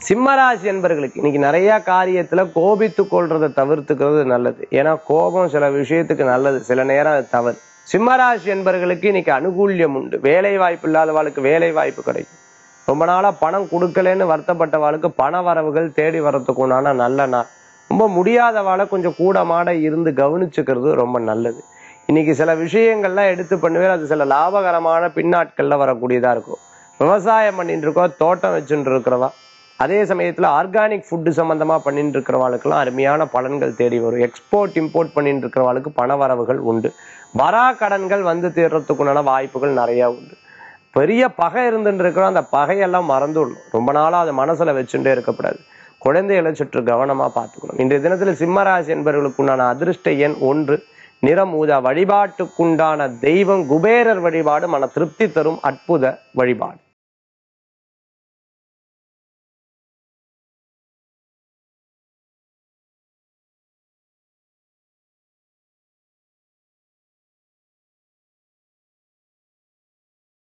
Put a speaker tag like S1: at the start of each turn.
S1: சிம்மராசி என்பர்களுக்கு இன்னைக்கு நிறைய காரியத்துல கோபித்து கொள்றதை தவிர்த்துக்கிறது நல்லது ஏன்னா கோபம் சில விஷயத்துக்கு நல்லது சில நேரம் அது தவறு சிம்மராசி என்பர்களுக்கு இன்னைக்கு அனுகூல்யம் உண்டு வேலை வாய்ப்பு இல்லாதவாளுக்கு வேலை வாய்ப்பு கிடைக்கும் ரொம்ப நாளா பணம் கொடுக்கலன்னு வருத்தப்பட்டவாளுக்கு பண வரவுகள் தேடி வரத்துக்கு உண்டான நல்ல நாள் ரொம்ப முடியாதவாளை கொஞ்சம் கூட மாட இருந்து கவனிச்சுக்கிறது ரொம்ப நல்லது இன்னைக்கு சில விஷயங்கள்லாம் எடுத்து பண்ணுவேன் அது சில லாபகரமான பின்னாட்கள்ல வரக்கூடியதா இருக்கும் விவசாயம் பண்ணிட்டு இருக்கோம் தோட்டம் வச்சுட்டு இருக்கிறவா அதே சமயத்துல ஆர்கானிக் ஃபுட்டு சம்பந்தமா பண்ணிட்டு இருக்கிறவாளுக்கெல்லாம் அருமையான பலன்கள் தேடி வரும் எக்ஸ்போர்ட் இம்போர்ட் பண்ணிட்டு இருக்கிறவாளுக்கு பண வரவுகள் உண்டு வரா கடன்கள் வந்து தீர்றதுக்குண்டான வாய்ப்புகள் நிறைய உண்டு பெரிய பகை இருந்துட்டு இருக்கிறோம் அந்த பகையெல்லாம் மறந்துடணும் ரொம்ப நாளா அதை மனசுல வச்சுட்டே இருக்கக்கூடாது குழந்தைகளை சுற்று கவனமா பார்த்துக்கணும் இன்றைய தினத்துல சிம்மராசி என்பவர்களுக்கு உண்டான அதிர்ஷ்ட எண் ஒன்று நிறம் ஊதா வழிபாட்டுக்குண்டான தெய்வம் குபேரர் வழிபாடு மன திருப்தி தரும் அற்புத வழிபாடு